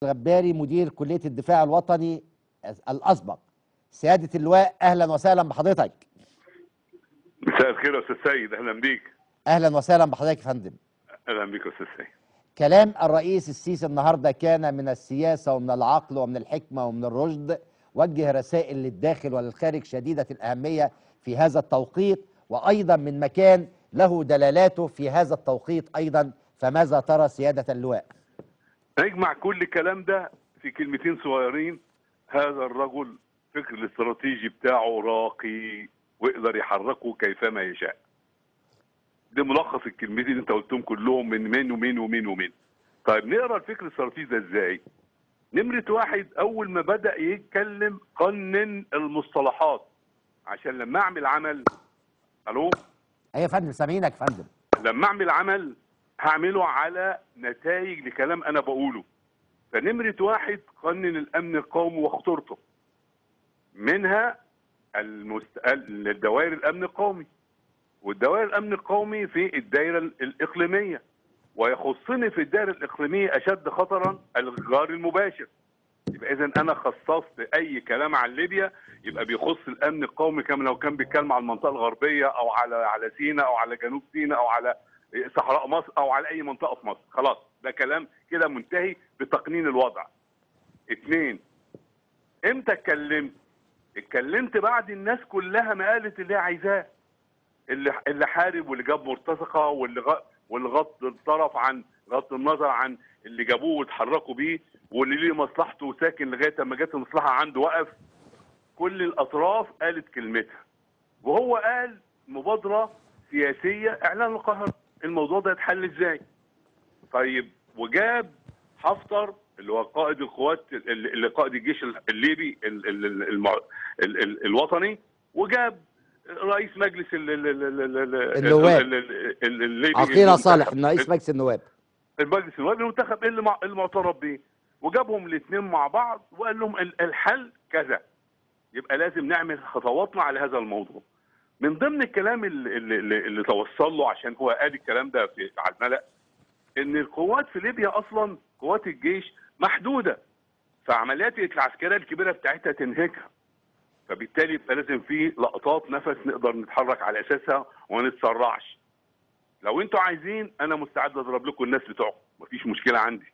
الغباري مدير كلية الدفاع الوطني الأسبق سيادة اللواء أهلا وسهلا بحضرتك مساء الخير يا استاذ سيد اهلا بيك أهلا وسهلا بحضرتك يا فندم اهلا بيك يا استاذ سيد كلام الرئيس السيسي النهاردة كان من السياسة ومن العقل ومن الحكمة ومن الرشد وجه رسائل للداخل وللخارج شديدة الأهمية في هذا التوقيت وأيضا من مكان له دلالاته في هذا التوقيت أيضا فماذا ترى سيادة اللواء نجمع كل الكلام ده في كلمتين صغيرين هذا الرجل فكر الاستراتيجي بتاعه راقي ويقدر يحركه كيفما يشاء ده ملخص الكلمتين اللي انت قلتهم كلهم من مين ومين ومين ومين طيب نقرا الفكر الاستراتيجي ده ازاي نمرة واحد أول ما بدأ يتكلم قنن المصطلحات عشان لما أعمل عمل ألو أيوة يا فندم سامعينك يا فندم لما أعمل عمل هعمله على نتائج لكلام أنا بقوله فنمرة واحد قنن الأمن القومي وخطورته منها المست... الدوائر الأمن القومي والدوائر الأمن القومي في الدائرة الإقليمية ويخصني في الدائرة الإقليمية أشد خطرا الغار المباشر يبقى إذا أنا خصصت أي كلام عن ليبيا يبقى بيخص الأمن القومي كما لو كان بيتكلم على المنطقة الغربية أو على على سيناء أو على جنوب سيناء أو على صحراء مصر أو على أي منطقة في مصر خلاص ده كلام كده منتهي بتقنين الوضع اثنين امتى اتكلمت اتكلمت بعد الناس كلها ما قالت اللي هي عايزاه اللي اللي حارب واللي جاب مرتزقه واللي غ... واللي غض الطرف عن غض النظر عن اللي جابوه واتحركوا بيه واللي ليه مصلحته ساكن لغايه اما جت المصلحه عنده وقف كل الاطراف قالت كلمتها وهو قال مبادره سياسيه اعلان القاهره الموضوع ده يتحل ازاي طيب وجاب حفتر اللي هو قائد القوات اللي قائد الجيش الليبي ال ال ال المع... ال ال الوطني وجاب رئيس مجلس ال ال ال ال النواب. ال- ال- الليبي عقيلة صالح المنتخب. رئيس مجلس النواب المجلس النواب المنتخب اللي مع- المعترف بيه وجابهم الاثنين مع بعض وقال لهم ال- الحل كذا يبقى لازم نعمل خطواتنا على هذا الموضوع من ضمن الكلام اللي, اللي, اللي توصل له عشان هو قال الكلام ده في على الملأ ان القوات في ليبيا اصلا قوات الجيش محدوده فعمليات العسكريه الكبيره بتاعتها تنهكها فبالتالي يبقى لازم في لقطات نفس نقدر نتحرك على اساسها وما نتسرعش لو انتوا عايزين انا مستعد اضرب لكم الناس بتوعكم مفيش مشكله عندي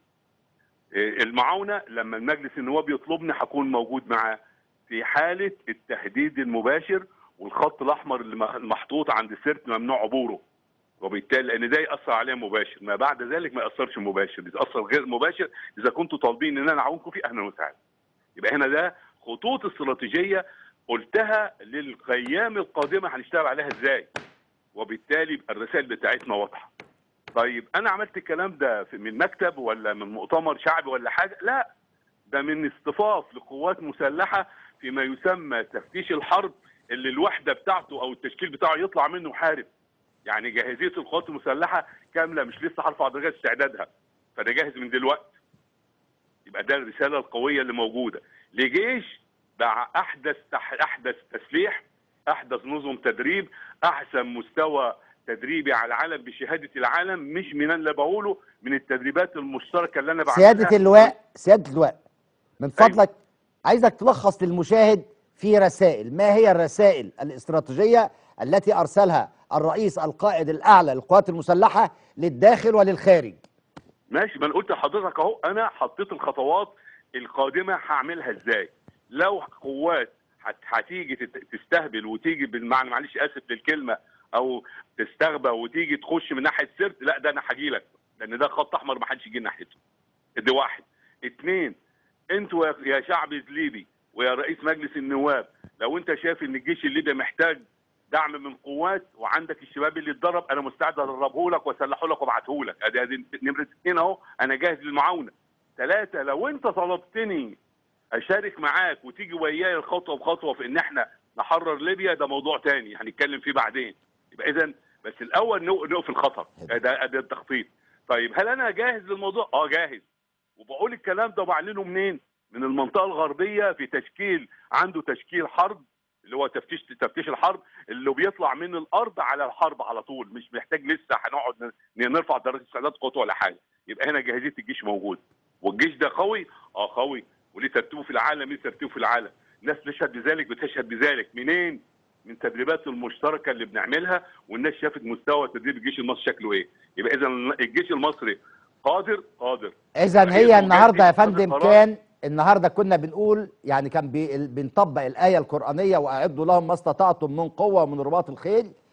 إيه، المعاونه لما المجلس النواب يطلبني هكون موجود معاه في حاله التهديد المباشر والخط الاحمر اللي مح- محطوط عند السرت ممنوع عبوره وبالتالي لان ده ياثر عليه مباشر ما بعد ذلك ما ياثرش مباشر يتاثر غير مباشر اذا كنتوا طالبين ان انا اعاونكم فيه اهلا وسهلا يبقى هنا ده خطوط استراتيجيه قلتها للايام القادمه هنشتغل عليها ازاي وبالتالي يبقى الرسائل بتاعتنا واضحه طيب انا عملت الكلام ده في- من مكتب ولا من مؤتمر شعبي ولا حاجه لا ده من اصطفاف لقوات مسلحه فيما يسمى تفتيش الحرب اللي الوحده بتاعته او التشكيل بتاعه يطلع منه محارب يعني جاهزيه القوات المسلحه كامله مش لسه هرفع درجات استعدادها فده جاهز من دلوقتي يبقى ده الرساله القويه اللي موجوده لجيش مع احدث تح... احدث تسليح احدث نظم تدريب احسن مستوى تدريبي على العالم بشهاده العالم مش من اللي بقوله من التدريبات المشتركه اللي انا بعملها سيادة اللواء سيادة اللواء من فضلك عايزك تلخص للمشاهد في رسائل ما هي الرسائل الاستراتيجية التي أرسلها الرئيس القائد الأعلى للقوات المسلحة للداخل وللخارج ماشي ما انا قلت لحضرتك اهو انا حطيت الخطوات القادمه هعملها ازاي لو قوات هت- هتيجي تت- تستهبل وتيجي بالمعنى معلش اسف للكلمه او تستغبى وتيجي تخش من ناحيه سرت لا ده انا هاجي لك لان ده خط احمر ما حدش يجي ناحيته دي واحد اتنين انتوا يا- يا شعب الليبي ويا رئيس مجلس النواب لو انت شايف ان الجيش الليبي محتاج دعم من قوات وعندك الشباب اللي اتدرب انا مستعد ادربه لك واسلحه لك وابعته لك ادي ادي نمره اثنين اهو انا جاهز للمعاونه ثلاثه لو انت طلبتني اشارك معاك وتيجي وياي خطوه بخطوه في ان احنا نحرر ليبيا ده موضوع تاني هنتكلم فيه بعدين يبقى اذا بس الاول نو- نقف الخطر ده ده التخطيط طيب هل انا جاهز للموضوع اه جاهز وبقول الكلام ده وبعلنه منين من المنطقه الغربيه في تشكيل عنده تشكيل حرب اللي هو تفتيش تفتيش الحرب اللي بيطلع من الارض على الحرب على طول مش محتاج لسه هنقعد ن- نرفع درجه استعداد قوته ولا حاجه يبقى هنا جاهزيه الجيش موجود والجيش ده قوي اه قوي وليه ترتيبه في العالم ليه ترتيبه في العالم الناس تشهد بذلك بتشهد بذلك منين من تدريبات المشتركه اللي بنعملها والناس شافت مستوى تدريب الجيش المصري شكله ايه يبقى اذا الجيش المصري قادر قادر اذا غير هي النهارده يا مجدد، فندم خلاص. كان النهارده كنا بنقول يعني كان بي- بنطبق الايه القرانيه واعدوا لهم ما استطعتم من قوه ومن رباط الخيل